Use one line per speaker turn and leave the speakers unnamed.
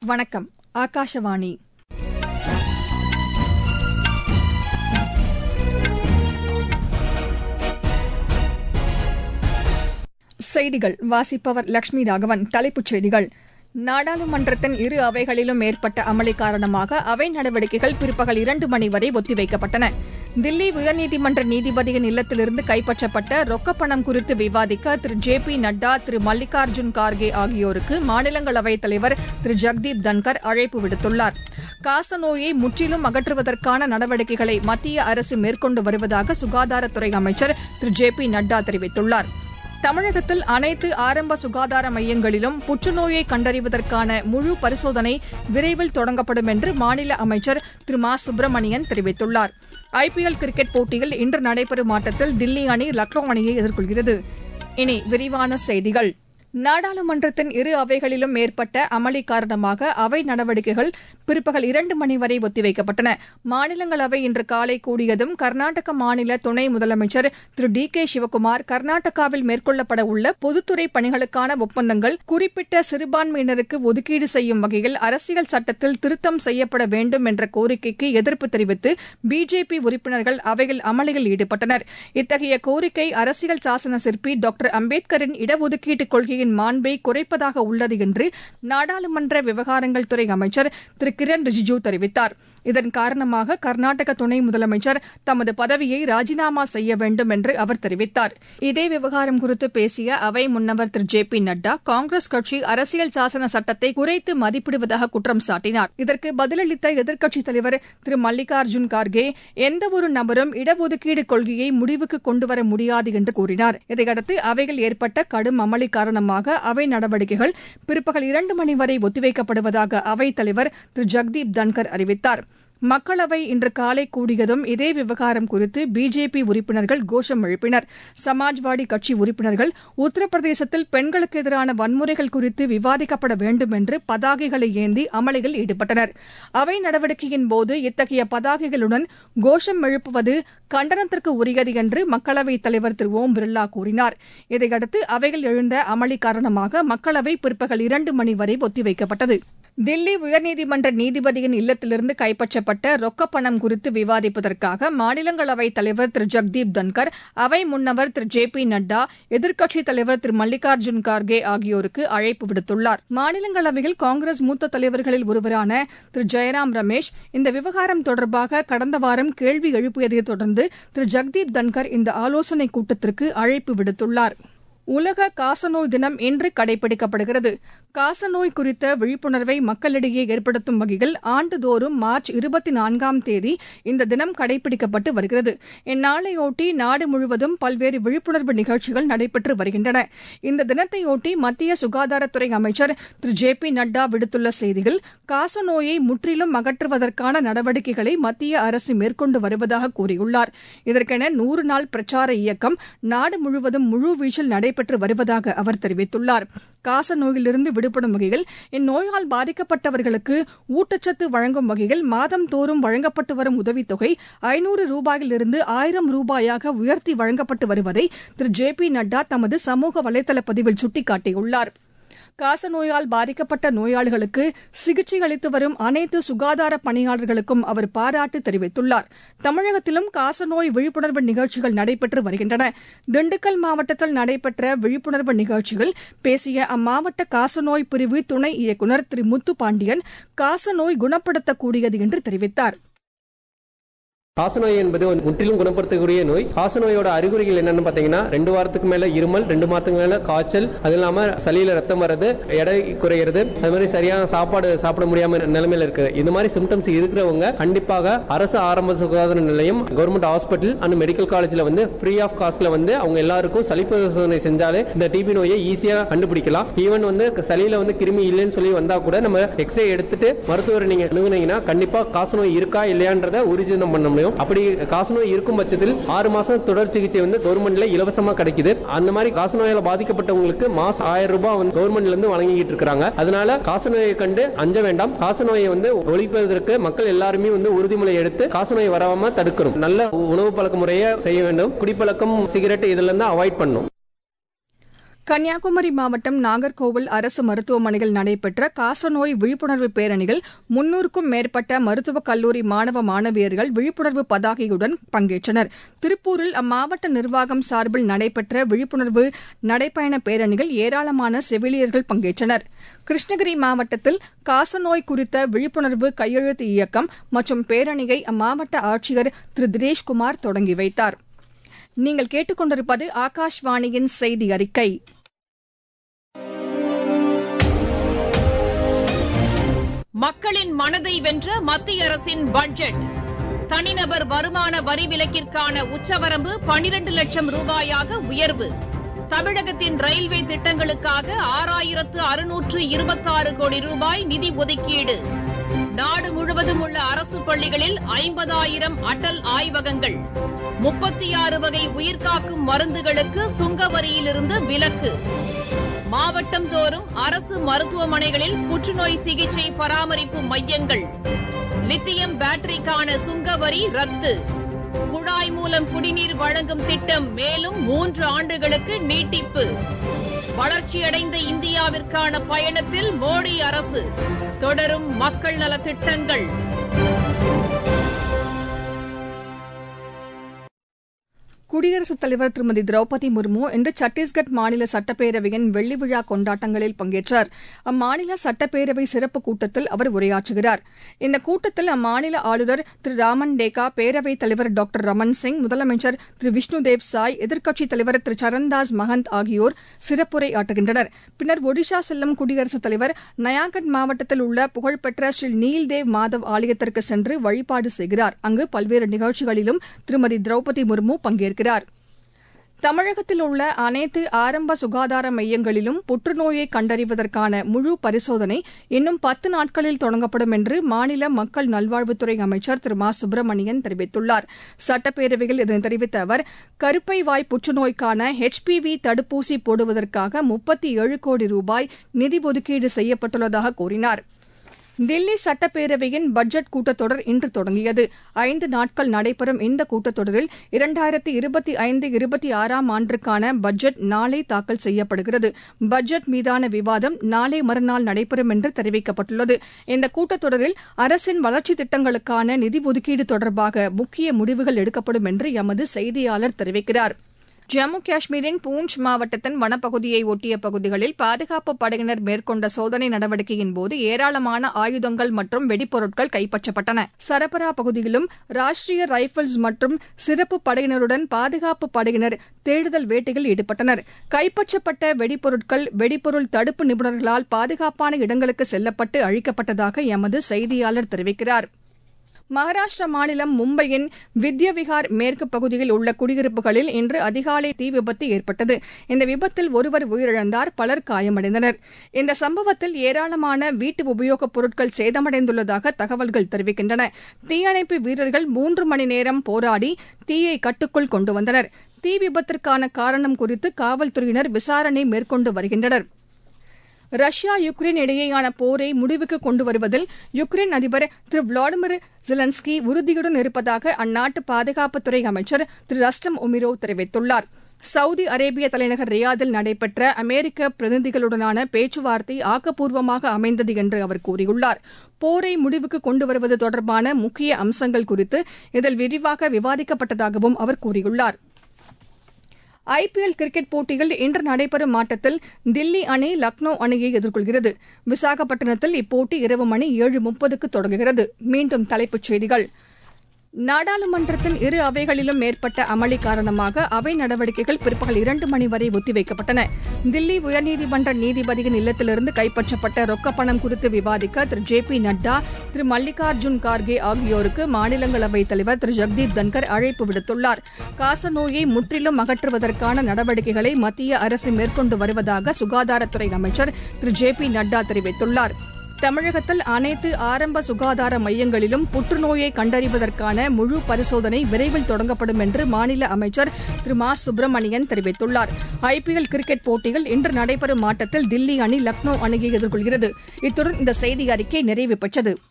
வணக்கம் ஆகாஷவாணி செய்திகள் வாசிப்பவர் லட்சுமி ராகவன் தலைப்புச் செய்திகள் நாடாளுமன்றத்தின் இரு அவைகளிலும் ஏற்பட்ட அமளி காரணமாக அவை நடவடிக்கைகள் பிற்பகல் இரண்டு மணி வரை ஒத்திவைக்கப்பட்டன தில்லி உயர்நீதிமன்ற நீதிபதியின் இல்லத்திலிருந்து கைப்பற்றப்பட்ட ரொக்கப்பணம் குறித்து விவாதிக்க திரு ஜே பி நட்டா திரு மல்லிகார்ஜுன் கார்கே ஆகியோருக்கு மாநிலங்களவைத் தலைவர் திரு ஜெக்தீப் தன்கர் அழைப்பு விடுத்துள்ளார் காசநோயை முற்றிலும் அகற்றுவதற்கான நடவடிக்கைகளை மத்திய அரசு மேற்கொண்டு வருவதாக சுகாதாரத்துறை அமைச்சர் திரு ஜே பி நட்டா தெரிவித்துள்ளாா் தமிழகத்தில் அனைத்து ஆரம்ப சுகாதார மையங்களிலும் புற்றுநோயை கண்டறிவதற்கான முழு பரிசோதனை விரைவில் தொடங்கப்படும் என்று மாநில அமைச்சர் திரு மா சுப்பிரமணியன் தெரிவித்துள்ளார் ஐபிஎல் கிரிக்கெட் போட்டியில் இன்று நடைபெறும் ஆட்டத்தில் தில்லி அணி லக்னோ அணியை எதிர்கொள்கிறது இனி விரிவான செய்திகள் நாடாளுமன்றத்தின் இரு அவைகளிலும் ஏற்பட்ட அமளி காரணமாக அவை நடவடிக்கைகள் பிற்பகல் இரண்டு மணி வரை ஒத்திவைக்கப்பட்டன மாநிலங்களவை இன்று காலை கூடியதும் கர்நாடக மாநில துணை முதலமைச்சர் திரு டி கே சிவக்குமார் கர்நாடகாவில் மேற்கொள்ளப்பட உள்ள பொதுத்துறை பணிகளுக்கான ஒப்பந்தங்கள் குறிப்பிட்ட சிறுபான்மையினருக்கு ஒதுக்கீடு செய்யும் வகையில் அரசியல் சட்டத்தில் திருத்தம் செய்யப்பட வேண்டும் என்ற கோரிக்கைக்கு எதிர்ப்பு தெரிவித்து பிஜேபி உறுப்பினர்கள் அவையில் அமளியில் ஈடுபட்டனர் இத்தகைய கோரிக்கை அரசியல் சாசன சிற்பி டாக்டர் அம்பேத்கரின் இடஒதுக்கீட்டு கொள்கை கொள்கையின் மாண்பை குறைப்பதாக உள்ளது என்று நாடாளுமன்ற விவகாரங்கள் துறை அமைச்சர் திரு கிரண் ரிஜிஜூ தெரிவித்தார் இதன் காரணமாக கர்நாடக துணை முதலமைச்சர் தமது பதவியை ராஜினாமா செய்ய வேண்டும் என்று அவர் தெரிவித்தார் இதே விவகாரம் குறித்து பேசிய அவை முன்னவர் திரு ஜே பி நட்டா காங்கிரஸ் கட்சி அரசியல் சாசன சட்டத்தை குறைத்து மதிப்பிடுவதாக குற்றம் சாட்டினார் இதற்கு பதிலளித்த எதிர்க்கட்சித் தலைவர் திரு மல்லிகார்ஜுன் கார்கே எந்தவொரு நபரும் இடஒதுக்கீடு கொள்கையை முடிவுக்கு கொண்டுவர முடியாது என்று கூறினார் இதையடுத்து அவையில் ஏற்பட்ட கடும் அமளி காரணமாக அவை நடவடிக்கைகள் பிற்பகல் இரண்டு மணி வரை ஒத்திவைக்கப்படுவதாக அவைத் தலைவர் திரு ஜெக்தீப் தன்கர் அறிவித்தார் மக்களவை இன்று காலை கூடியதும் இதே விவகாரம் குறித்து பிஜேபி உறுப்பினர்கள் கோஷம் எழுப்பினர் சமாஜ்வாடி கட்சி உறுப்பினர்கள் உத்தரப்பிரதேசத்தில் பெண்களுக்கு எதிரான வன்முறைகள் குறித்து விவாதிக்கப்பட வேண்டும் என்று பதாகைகளை ஏந்தி அமளியில் ஈடுபட்டனர் அவை நடவடிக்கையின் போது இத்தகைய பதாகைகளுடன் கோஷம் எழுப்புவது கண்டனத்திற்கு உரியது என்று மக்களவைத் தலைவர் திரு ஓம் பிர்லா கூறினார் இதையடுத்து அவையில் எழுந்த அமளி காரணமாக மக்களவை பிற்பகல் இரண்டு மணி வரை ஒத்திவைக்கப்பட்டது தில்லி உயர்நீதிமன்ற நீதிபதியின் இல்லத்திலிருந்து கைப்பற்றப்பட்ட ரொக்கப்பணம் குறித்து விவாதிப்பதற்காக மாநிலங்களவைத் தலைவர் திரு ஜெக்தீப் தன்கர் அவை முன்னவர் திரு ஜே பி நட்டா எதிர்க்கட்சித் தலைவர் திரு மல்லிகார்ஜுன் கார்கே ஆகியோருக்கு அழைப்பு விடுத்துள்ளார் மாநிலங்களவையில் காங்கிரஸ் மூத்த தலைவர்களில் ஒருவரான திரு ஜெயராம் ரமேஷ் இந்த விவகாரம் தொடர்பாக கடந்த வாரம் கேள்வி எழுப்பியதைத் தொடர்ந்து திரு ஜெக்தீப் தன்கர் இந்த ஆலோசனைக் கூட்டத்திற்கு அழைப்பு விடுத்துள்ளாா் உலக காசநோய் தினம் இன்று கடைபிடிக்கப்படுகிறது காசநோய் குறித்த விழிப்புணர்வை மக்களிடையே ஏற்படுத்தும் வகையில் ஆண்டுதோறும் மார்ச் இருபத்தி நான்காம் தேதி இந்த தினம் கடைபிடிக்கப்பட்டு வருகிறது இந்நாளையொட்டி நாடு முழுவதும் பல்வேறு விழிப்புணர்வு நிகழ்ச்சிகள் நடைபெற்று வருகின்றன இந்த தினத்தையொட்டி மத்திய சுகாதாரத்துறை அமைச்சர் திரு ஜே பி நட்டா விடுத்துள்ள செய்தியில் காசநோயை முற்றிலும் அகற்றுவதற்கான நடவடிக்கைகளை மத்திய அரசு மேற்கொண்டு வருவதாக கூறியுள்ளார் இதற்கென நூறு நாள் பிரச்சார இயக்கம் நாடு முழுவதும் முழுவீச்சில் நடைபெற்று நடைபெற்று வருவதாக அவர் தெரிவித்துள்ளார் காச நோயிலிருந்து விடுபடும் வகையில் இந்நோயால் பாதிக்கப்பட்டவர்களுக்கு ஊட்டச்சத்து வழங்கும் வகையில் மாதந்தோறும் வழங்கப்பட்டு வரும் உதவித்தொகை ஐநூறு ரூபாயிலிருந்து ஆயிரம் ரூபாயாக உயர்த்தி வழங்கப்பட்டு வருவதை திரு ஜே பி நட்டா தமது சமூக வலைதள பதிவில் சுட்டிக்காட்டியுள்ளாா் காசநோயால் பாதிக்கப்பட்ட நோயாளிகளுக்கு சிகிச்சை அளித்து வரும் அனைத்து சுகாதார பணியாளர்களுக்கும் அவர் பாராட்டு தெரிவித்துள்ளார் தமிழகத்திலும் காசநோய் விழிப்புணர்வு நிகழ்ச்சிகள் நடைபெற்று வருகின்றன திண்டுக்கல் மாவட்டத்தில் நடைபெற்ற விழிப்புணர்வு நிகழ்ச்சியில் பேசிய அம்மாவட்ட காசநோய் பிரிவு துணை இயக்குநர் திரு முத்து பாண்டியன் காசநோய் குணப்படுத்தக்கூடியது என்று தெரிவித்தார்
காசநோய் என்பது முற்றிலும் குணப்படுத்தக்கூடிய நோய் காசநோயோட அறிகுறிகள் என்னன்னு பாத்தீங்கன்னா ரெண்டு வாரத்துக்கு மேல இருமல் ரெண்டு மாதத்துக்கு மேல காய்ச்சல் அது இல்லாம சளியில ரத்தம் வர்றது எடை குறையிறது அது மாதிரி சரியான சாப்பாடு சாப்பிட முடியாம நிலைமையில இருக்கு இந்த மாதிரி சிம்டம்ஸ் இருக்கிறவங்க கண்டிப்பாக அரசு ஆரம்ப சுகாதார நிலையம் கவர்மெண்ட் ஹாஸ்பிட்டல் அண்ட் மெடிக்கல் காலேஜ்ல வந்து ஃப்ரீ ஆஃப் காஸ்ட்ல வந்து அவங்க எல்லாருக்கும் சளி பரிசோதனை செஞ்சாலே இந்த டிபி நோயை ஈஸியா கண்டுபிடிக்கலாம் ஈவன் வந்து சளியில வந்து கிருமி இல்லைன்னு சொல்லி வந்தா கூட நம்ம எக்ஸ்ரே எடுத்துட்டு மருத்துவரை நீங்க அணுகுனீங்கன்னா கண்டிப்பா காசநோய் இருக்கா இல்லையான்றத உறுதிதம் பண்ண முடியும் அப்படி காசநோய் இருக்கும் பட்சத்தில் ஆறு மாசம் தொடர் சிகிச்சை வந்து கவர்மெண்ட்ல இலவசமா கிடைக்குது அந்த மாதிரி காசநோயால பாதிக்கப்பட்டவங்களுக்கு மாசம் ஆயிரம் ரூபாய் வந்து கவர்மெண்ட்ல இருந்து வழங்கிட்டு இருக்காங்க அதனால காசநோயை கண்டு அஞ்ச வேண்டாம் காசநோயை வந்து ஒழிப்பதற்கு மக்கள் எல்லாருமே வந்து உறுதிமொழி எடுத்து காசநோய் வராம தடுக்கணும் நல்ல உணவு பழக்க முறையை செய்ய வேண்டும் குடிப்பழக்கம் சிகரெட் இதுல இருந்து அவாய்ட் பண்ணும்
கன்னியாகுமரி மாவட்டம் நாகர்கோவில் அரசு மருத்துவமனையில் நடைபெற்ற காசநோய் விழிப்புணர்வு பேரணியில் முன்னூறுக்கும் மேற்பட்ட மருத்துவக் கல்லூரி மாணவ மாணவியர்கள் விழிப்புணர்வு பதாகையுடன் பங்கேற்றனர் திருப்பூரில் அம்மாவட்ட நிர்வாகம் சார்பில் நடைபெற்ற விழிப்புணர்வு நடைப்பயண பேரணியில் ஏராளமான செவிலியர்கள் பங்கேற்றனர் கிருஷ்ணகிரி மாவட்டத்தில் காசநோய் குறித்த விழிப்புணர்வு கையெழுத்து இயக்கம் மற்றும் பேரணியை அம்மாவட்ட ஆட்சியர் திரு தினேஷ்குமார் தொடங்கி வைத்தார் நீங்கள் கேட்டுக்கொண்டிருப்பது ஆகாஷ்வாணியின் செய்தி அறிக்கை
மக்களின் மனதை வென்ற மத்திய அரசின் பட்ஜெட் தனிநபர் வருமான வரி விலக்கிற்கான உச்சவரம்பு பனிரண்டு லட்சம் ரூபாயாக உயர்வு தமிழகத்தின் ரயில்வே திட்டங்களுக்காக ஆறாயிரத்து அறுநூற்று இருபத்தாறு கோடி ரூபாய் நிதி ஒதுக்கீடு நாடு முழுவதும் உள்ள அரசு பள்ளிகளில் ஐம்பதாயிரம் அடல் ஆய்வகங்கள் முப்பத்தி ஆறு வகை உயிர்காக்கும் மருந்துகளுக்கு சுங்க வரியிலிருந்து விலக்கு மாவட்டம் தோறும் அரசு மருத்துவமனைகளில் புற்றுநோய் சிகிச்சை பராமரிப்பு மையங்கள் லித்தியம் பேட்டரிக்கான சுங்க வரி ரத்து குழாய் மூலம் குடிநீர் வழங்கும் திட்டம் மேலும் மூன்று ஆண்டுகளுக்கு நீட்டிப்பு வளர்ச்சியடைந்த இந்தியாவிற்கான பயணத்தில் மோடி அரசு தொடரும் மக்கள் நலத் திட்டங்கள்
குடியரசுத் தலைவர் திருமதி திரௌபதி முர்மு இன்று சத்தீஸ்கட் மாநில சட்டப்பேரவையின் வெள்ளி விழா கொண்டாட்டங்களில் பங்கேற்றார் அம்மாநில சட்டப்பேரவை சிறப்பு கூட்டத்தில் அவர் உரையாற்றுகிறார் இந்த கூட்டத்தில் அம்மாநில ஆளுநர் திரு ராமன் டேகா பேரவைத் தலைவர் டாக்டர் ரமன் சிங் முதலமைச்சர் திரு விஷ்ணுதேவ் சாய் எதிர்க்கட்சித் தலைவர் திரு சரண்தாஸ் மகந்த் ஆகியோர் சிறப்புரை ஆற்றுகின்றனர் பின்னர் ஒடிஷா செல்லும் குடியரசுத் தலைவர் நயாகட் மாவட்டத்தில் உள்ள புகழ்பெற்ற ஸ்ரீ நீல்தேவ் மாதவ் ஆலயத்திற்கு சென்று வழிபாடு செய்கிறார் அங்கு பல்வேறு நிகழ்ச்சிகளிலும் திருமதி திரௌபதி முர்மு பங்கேற்கிறார் இருக்கிறார் தமிழகத்தில் உள்ள அனைத்து ஆரம்ப சுகாதார மையங்களிலும் புற்றுநோயை கண்டறிவதற்கான முழு பரிசோதனை இன்னும் பத்து நாட்களில் தொடங்கப்படும் என்று மாநில மக்கள் நல்வாழ்வுத்துறை அமைச்சர் திரு மா சுப்பிரமணியன் தெரிவித்துள்ளார் சட்டப்பேரவையில் இதனை தெரிவித்த அவர் கருப்பை வாய் புற்றுநோய்க்கான ஹெச்பிவி தடுப்பூசி போடுவதற்காக முப்பத்தி ஏழு கோடி ரூபாய் நிதி ஒதுக்கீடு செய்யப்பட்டுள்ளதாக கூறினாா் தில்லி சட்டப்பேரவையின் பட்ஜெட் கூட்டத்தொடர் இன்று தொடங்கியது ஐந்து நாட்கள் நடைபெறும் இந்த கூட்டத்தொடரில் இரண்டாயிரத்தி இருபத்தி ஐந்து இருபத்தி ஆறாம் ஆண்டிற்கான பட்ஜெட் நாளை தாக்கல் செய்யப்படுகிறது பட்ஜெட் மீதான விவாதம் நாளை மறுநாள் நடைபெறும் என்று தெரிவிக்கப்பட்டுள்ளது இந்த கூட்டத்தொடரில் அரசின் வளர்ச்சித் திட்டங்களுக்கான நிதி ஒதுக்கீடு தொடர்பாக முக்கிய முடிவுகள் எடுக்கப்படும் என்று எமது செய்தியாளர் தெரிவிக்கிறாா் ஜம்மு காஷ்மீரின் பூஞ்ச் மாவட்டத்தின் வனப்பகுதியை ஒட்டிய பகுதிகளில் பாதுகாப்பு படையினர் மேற்கொண்ட சோதனை நடவடிக்கையின்போது ஏராளமான ஆயுதங்கள் மற்றும் வெடிப்பொருட்கள் கைப்பற்றப்பட்டன சரபரா பகுதியிலும் ராஷ்டிரிய ரைபிள்ஸ் மற்றும் சிறப்பு படையினருடன் பாதுகாப்பு படையினர் தேடுதல் வேட்டையில் ஈடுபட்டனர் கைப்பற்றப்பட்ட வெடிப்பொருட்கள் வெடிப்பொருள் தடுப்பு நிபுணர்களால் பாதுகாப்பான இடங்களுக்கு செல்லப்பட்டு அழிக்கப்பட்டதாக எமது செய்தியாளர் தெரிவிக்கிறார் மகாராஷ்டிரா மாநிலம் மும்பையின் வித்யவிகார் மேற்கு பகுதியில் உள்ள குடியிருப்புகளில் இன்று அதிகாலை தீ விபத்து ஏற்பட்டது இந்த விபத்தில் ஒருவர் உயிரிழந்தார் பலர் காயமடைந்தனர் இந்த சம்பவத்தில் ஏராளமான வீட்டு உபயோகப் பொருட்கள் சேதமடைந்துள்ளதாக தகவல்கள் தெரிவிக்கின்றன தீயணைப்பு வீரர்கள் மூன்று மணி நேரம் போராடி தீயை கட்டுக்குள் கொண்டு வந்தனர் தீ விபத்திற்கான காரணம் குறித்து காவல்துறையினர் விசாரணை மேற்கொண்டு வருகின்றனர் ரஷ்யா யுக்ரைன் இடையேயான போரை முடிவுக்கு கொண்டு வருவதில் யுக்ரைன் அதிபர் திரு விளாடிமிர் ஜெலன்ஸ்கி உறுதியுடன் இருப்பதாக அந்நாட்டு பாதுகாப்புத்துறை அமைச்சர் திரு ரஸ்டம் உமிரோ தெரிவித்துள்ளார் சவுதி அரேபிய தலைநகர் ரியாதில் நடைபெற்ற அமெரிக்க பிரதிநிதிகளுடனான பேச்சுவார்த்தை ஆக்கப்பூர்வமாக அமைந்தது என்று அவர் கூறியுள்ளார் போரை முடிவுக்கு கொண்டு வருவது தொடர்பான முக்கிய அம்சங்கள் குறித்து இதில் விரிவாக விவாதிக்கப்பட்டதாகவும் அவர் கூறியுள்ளார் ஐபிஎல் கிரிக்கெட் போட்டியில் இன்று நடைபெறும் ஆட்டத்தில் தில்லி அணி லக்னோ அணியை எதிர்கொள்கிறது விசாகப்பட்டினத்தில் இப்போட்டி இரவு மணி ஏழு முப்பதுக்கு தொடங்குகிறது மீண்டும் தலைப்புச் செய்திகள் நாடாளுமன்றத்தின் இரு அவைகளிலும் ஏற்பட்ட அமளி காரணமாக அவை நடவடிக்கைகள் பிற்பகல் இரண்டு மணி வரை ஒத்திவைக்கப்பட்டன தில்லி உயர்நீதிமன்ற நீதிபதியின் இல்லத்திலிருந்து கைப்பற்றப்பட்ட ரொக்கப்பணம் குறித்து விவாதிக்க திரு ஜே பி நட்டா திரு மல்லிகார்ஜுன் கார்கே ஆகியோருக்கு மாநிலங்களவைத் தலைவர் திரு ஜெக்தீப் தன்கர் அழைப்பு விடுத்துள்ளார் காசநோயை முற்றிலும் அகற்றுவதற்கான நடவடிக்கைகளை மத்திய அரசு மேற்கொண்டு வருவதாக சுகாதாரத்துறை அமைச்சர் திரு ஜே பி நட்டா தெரிவித்துள்ளாா் தமிழகத்தில் அனைத்து ஆரம்ப சுகாதார மையங்களிலும் புற்றுநோயை கண்டறிவதற்கான முழு பரிசோதனை விரைவில் தொடங்கப்படும் என்று மாநில அமைச்சர் திரு மா சுப்பிரமணியன் தெரிவித்துள்ளார் ஐபிஎல் கிரிக்கெட் போட்டியில் இன்று நடைபெறும் ஆட்டத்தில் தில்லி அணி லக்னோ அணியை எதிர்கொள்கிறது இத்துடன் இந்த செய்தி அறிக்கை நிறைவு பெற்றது